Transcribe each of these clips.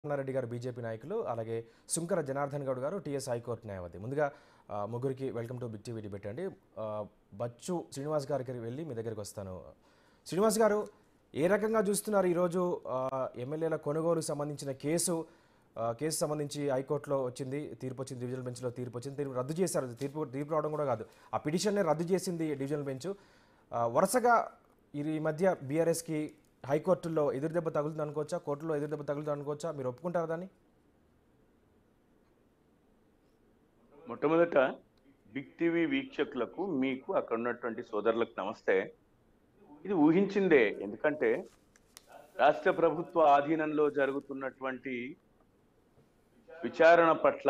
రెడ్డి గారు బీజేపీ నాయకులు అలాగే సుంకర జనార్దన్ గౌడ్ గారు టీఎస్ హైకోర్టు న్యాయవాది ముందుగా ఆ, ముగ్గురికి welcome to big TV debate అండి ఆ, బచ్చు శ్రీనివాస్ గారికి వెళ్ళి మీ దగ్గరికి వస్తాను శ్రీనివాస్ గారు ఏ రకంగా చూస్తున్నారు ఈరోజు ఆ, ఎమ్మెల్యేల కొనుగోలుకు సంబంధించిన కేసు ఆ, కేసు సంబంధించి హైకోర్టులో వచ్చింది తీర్పు వచ్చింది డివిజనల్ బెంచ్లో తీర్పు వచ్చింది తీర్పు రద్దు చేశారు తీర్పు తీర్పు రావడం కూడా కాదు ఆ పిటిషన్నే రద్దు చేసింది డివిజనల్ బెంచ్ ఆ, వరుసగా ఈ మధ్య బీఆర్ఎస్కి హైకోర్టులో ఎదురుదెబ్బ తగులుతుంది అనుకోవచ్చా కోర్టులో ఎదురుదెబ్బ తగులుతుంది అనుకోవచ్చా మీరు ఒప్పుకుంటారా దాన్ని మొట్టమొదట బిగ్ టీవీ వీక్షకులకు మీకు అక్కడ ఉన్నటువంటి సోదరులకు నమస్తే ఇది ఊహించిందే ఎందుకంటే రాష్ట్ర ప్రభుత్వ ఆధీనంలో జరుగుతున్నటువంటి విచారణ పట్ల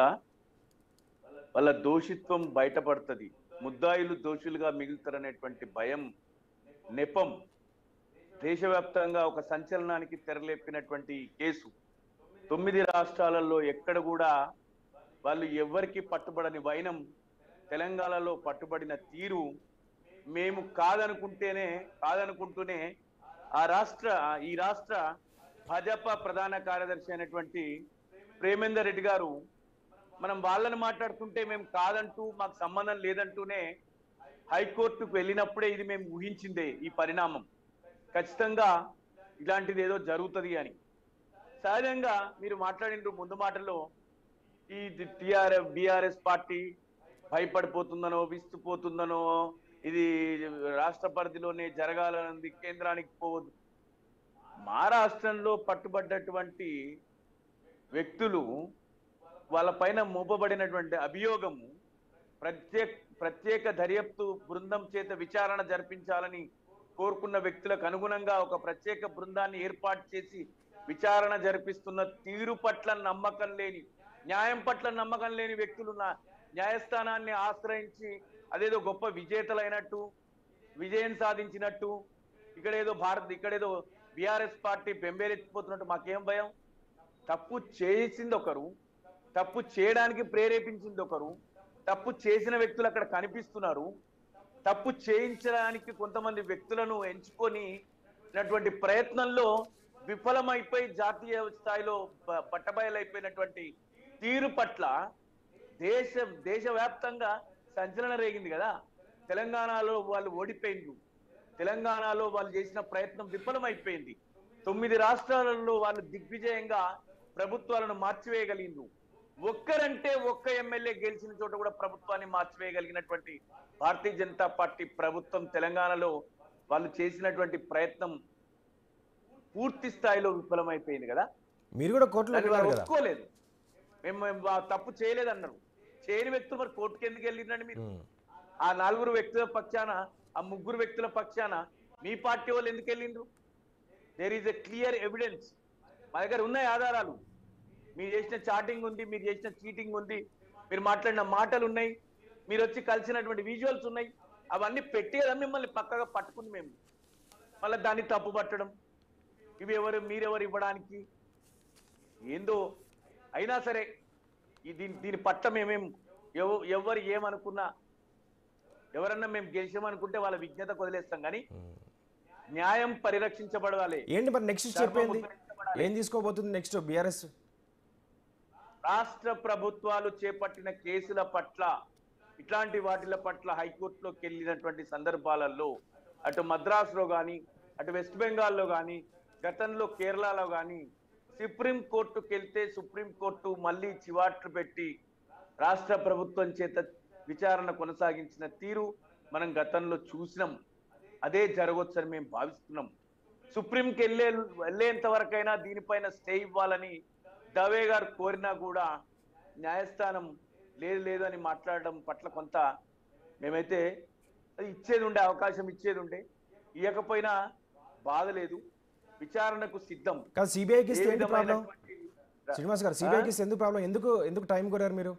వాళ్ళ దోషిత్వం బయటపడుతుంది ముద్దాయిలు దోషులుగా మిగులుతారనేటువంటి భయం నెపం దేశవ్యాప్తంగా ఒక సంచలనానికి తెరలేపినటువంటి ఈ కేసు తొమ్మిది రాష్ట్రాలలో ఎక్కడ కూడా వాళ్ళు ఎవ్వరికి పట్టుబడని వైనం తెలంగాణలో పట్టుబడిన తీరు మేము కాదనుకుంటేనే కాదనుకుంటూనే ఆ రాష్ట్ర ఈ రాష్ట్ర భాజపా ప్రధాన కార్యదర్శి అయినటువంటి ప్రేమేందర్ రెడ్డి గారు మనం వాళ్ళని మాట్లాడుతుంటే మేము కాదంటూ మాకు సంబంధం లేదంటూనే హైకోర్టుకు వెళ్ళినప్పుడే ఇది మేము ఊహించిందే ఈ పరిణామం ఖచ్చితంగా ఇలాంటిది ఏదో జరుగుతుంది అని సహజంగా మీరు మాట్లాడిన ముందు మాటలో ఈ టిఆర్ఎఫ్ బిఆర్ఎస్ పార్టీ భయపడిపోతుందనో విస్తుపోతుందనో ఇది రాష్ట్ర పరిధిలోనే జరగాలన్నది కేంద్రానికి పోవద్దు మా రాష్ట్రంలో పట్టుబడ్డటువంటి వ్యక్తులు వాళ్ళ పైన మోపబడినటువంటి అభియోగము ప్రత్యేక ప్రత్యేక దర్యాప్తు బృందం చేత విచారణ జరిపించాలని కోరుకున్న వ్యక్తులకు అనుగుణంగా ఒక ప్రత్యేక బృందాన్ని ఏర్పాటు చేసి విచారణ జరిపిస్తున్న తీరు పట్ల నమ్మకం లేని న్యాయం పట్ల నమ్మకం లేని వ్యక్తులు నా న్యాయస్థానాన్ని ఆశ్రయించి అదేదో గొప్ప విజేతలైనట్టు విజయం సాధించినట్టు ఇక్కడ ఏదో భారత్ ఇక్కడేదో బీఆర్ఎస్ పార్టీ బెంబేలెత్తిపోతున్నట్టు మాకేం భయం తప్పు చేసింది ఒకరు తప్పు చేయడానికి ప్రేరేపించింది ఒకరు తప్పు చేసిన వ్యక్తులు అక్కడ కనిపిస్తున్నారు తప్పు చేయించడానికి కొంతమంది వ్యక్తులను ఎంచుకొని నటువంటి ప్రయత్నంలో విఫలమైపోయి జాతీయ స్థాయిలో బ- బట్టబయలైపోయినటువంటి తీరు పట్ల దేశ దేశవ్యాప్తంగా సంచలనం రేగింది కదా తెలంగాణలో వాళ్ళు ఓడిపోయిండ్రు తెలంగాణలో వాళ్ళు చేసిన ప్రయత్నం విఫలమైపోయింది తొమ్మిది రాష్ట్రాలలో వాళ్ళు దిగ్విజయంగా ప్రభుత్వాలను మార్చివేయగలిగిండ్రు ఒక్కరంటే ఒక్క ఎమ్మెల్యే గెలిచిన చోట కూడా ప్రభుత్వాన్ని మార్చివేయగలిగినటువంటి భారతీయ జనతా పార్టీ ప్రభుత్వం తెలంగాణలో వాళ్ళు చేసినటువంటి ప్రయత్నం పూర్తి స్థాయిలో విఫలమైపోయింది కదా మీరు కూడా కోర్టులో దాన్ని వారు వెళ్ళారు కదా ఒప్పుకోలేదు మేము మేము ఆ తప్పు చేయలేదన్నారు చేయని వ్యక్తులు మరి కోర్టుకి ఎందుకు వెళ్ళిందండి మీరు ఉమ్. ఆ నలుగురు వ్యక్తుల పక్షాన ఆ ముగ్గురు వ్యక్తుల పక్షాన మీ పార్టీ వాళ్ళు ఎందుకు వెళ్ళిండ్రు there is a clear evidence మా దగ్గర ఉన్నాయి ఆధారాలు మీరు చేసిన చాటింగ్ ఉంది మీరు చేసిన చీటింగ్ ఉంది మీరు మాట్లాడిన మాటలు ఉన్నాయి మీరు వచ్చి కలిసినటువంటి విజువల్స్ ఉన్నాయి అవన్నీ పెట్టి కదా మిమ్మల్ని పక్కగా పట్టుకుంది మేము మళ్ళీ దాన్ని తప్పు పట్టడం ఇవి ఎవరు మీరెవరు ఇవ్వడానికి ఏందో అయినా సరే ఈ దీని దీని పట్ల మేమేం ఎవ- ఎవరు ఏమనుకున్నా ఎవరన్నా మేము గెలిచామనుకుంటే వాళ్ళ విజ్ఞత వదిలేస్తాం కానీ ఉమ్. న్యాయం పరిరక్షించబడాలి ఏంటి మరి నెక్స్ట్ స్టెప్ ధర్మం ఏంది ఉద్ధరించబడాలి. ఏం తీసుకోబోతుంది నెక్స్ట్ బీఆర్ఎస్ రాష్ట్ర ప్రభుత్వాలు చేపట్టిన కేసుల పట్ల ఇట్లాంటి వాటిల పట్ల హైకోర్టులోకి వెళ్ళినటువంటి సందర్భాలలో అటు మద్రాసులో కానీ అటు వెస్ట్ బెంగాల్లో కానీ గతంలో కేరళలో కానీ సుప్రీం కోర్టుకు వెళ్తే సుప్రీం కోర్టు మళ్ళీ చివాట్లు పెట్టి రాష్ట్ర ప్రభుత్వం చేత విచారణ కొనసాగించిన తీరు మనం గతంలో చూసినాం అదే జరగవచ్చని మేము భావిస్తున్నాం సుప్రీంకి వెళ్ళే వెళ్ళేంత వరకైనా దీనిపైన స్టే ఇవ్వాలని దవే గారు కోరినా కూడా న్యాయస్థానం లేదు లేదు అని మాట్లాడడం పట్ల కొంత మేమైతే అది ఇచ్చేది ఉండే అవకాశం ఇచ్చేది ఉండే ఇవ్వకపోయినా బాధ లేదు విచారణకు సిద్ధం కాదు సిబిఐకి ఇస్తే ఏ ఏంటి ప్రాబ్లం విధమైనటువంటి- శ్రీనివాస్ గారు సిబిఐకి ఇస్తే ఎందుకు ప్రాబ్లం ఎందుకు ఎందుకు టైం కోరారు మీరు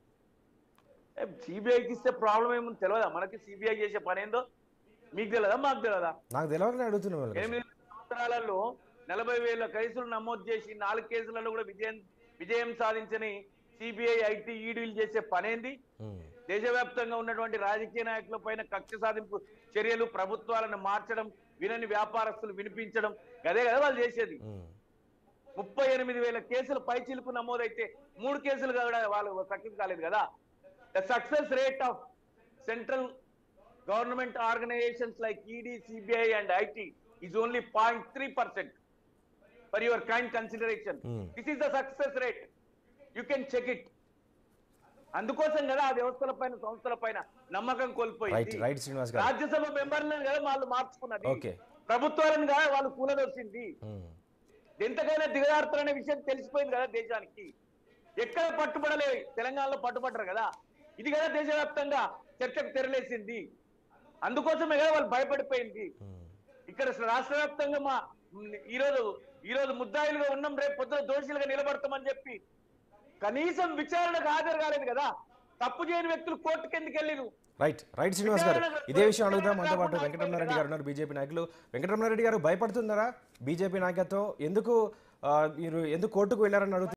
సిబిఐకి ఇస్తే ప్రాబ్లం ఏమో తెలియదా మనకి సిబిఐ చేసే పని ఏందో మీకు తెలియదా మాకు తెలియదా నాకు తెలియకనే అడుగుతున్నాను వాళ్ళకి. ఎనిమిది సంవత్సరాలలో నలభై వేల కేసులు నమోదు చేసి నాలుగు కేసులలో కూడా విజయం విజయం సాధించని సిబిఐ ఐటీ ఈడీలు చేసే పనేంది ఉమ్. దేశవ్యాప్తంగా ఉన్నటువంటి రాజకీయ నాయకుల పైన కక్ష సాధింపు చర్యలు ప్రభుత్వాలను మార్చడం వినని వ్యాపారస్తులు వినిపించడం అదే కదా వాళ్ళు చేసేది ఉమ్. ముప్పై ఎనిమిది వేల కేసులు పైచిలుకు నమోదైతే మూడు కేసులు కూడా వాళ్ళు సక్సెస్ కాలేదు కదా the success rate of central government organisations like ED CBI and IT is only point three percent for your kind consideration Hmm. This is the success rate you can check it అందుకోసం కదా ఆ వ్యవస్థల పైన సంస్థల పైన నమ్మకం right కోల్పోయింది right Srinivas గారు రాజ్యసభ మెంబర్లను కదా వాళ్ళు మార్చుకున్నది ఓకే ప్రభుత్వాలను కదా వాళ్ళు కూలదొచ్చింది ఉమ్. ఎంతకైనా దిగజారుతారనే విషయం తెలిసిపోయింది కదా దేశానికి ఎక్కడ పట్టుబడలే తెలంగాణలో పట్టుబడ్డారు కదా ఇది కదా దేశవ్యాప్తంగా చర్చకు తెరలేసింది అందుకోసమే కదా వాళ్ళు భయపడిపోయింది ఉమ్. ఇక్కడ రాష్ట్ర వ్యాప్తంగా మా ఈ రోజు ఈ రోజు ముద్దాయిలుగా ఉన్నాం రేపు పొద్దున దోషులుగా నిలబడతామని చెప్పి కనీసం విచారణకు హాజరు కాలేదు కదా తప్పు చేయని వ్యక్తులు కోర్టుకి ఎందుకు వెళ్ళిరు రైట్ రైట్ శ్రీనివాస్ గారు ఇదే విషయం అడుగుదాం మనతో పాటు వెంకటరమణారెడ్డి గారు ఉన్నారు బీజేపీ నాయకులు వెంకటరమణారెడ్డి గారు భయపడుతున్నారా బీజేపీ నాయకత్వం ఎందుకు ఆ, మీరు ఎందుకు కోర్టుకు వెళ్ళారని అడుగుతున్నారు